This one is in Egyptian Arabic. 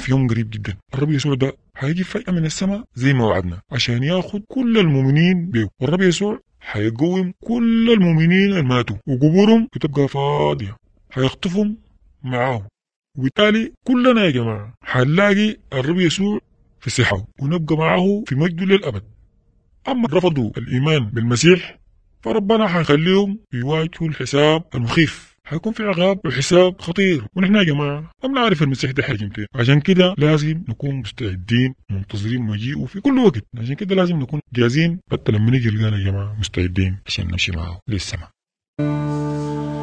في يوم قريب جدا الرب يسوع ده هيجي فجأة من السماء زي ما وعدنا عشان ياخد كل المؤمنين بيه والرب يسوع هيقوم كل المؤمنين اللي ماتوا وقبورهم بتبقى فاضية هيخطفهم معاه وبالتالي كلنا يا جماعة هنلاقي الرب يسوع في صحة ونبقى معه في مجده للأبد أما رفضوا الإيمان بالمسيح فربنا حيخليهم يواجهوا الحساب المخيف حيكون في عقاب وحساب خطير ونحن يا جماعة ما بنعرف المسيح ده حاجة متى عشان كده لازم نكون مستعدين منتظرين مجيئه في كل وقت عشان كده لازم نكون جاهزين حتى لما نيجي نلقانا يا جماعة مستعدين عشان نمشي معه للسماء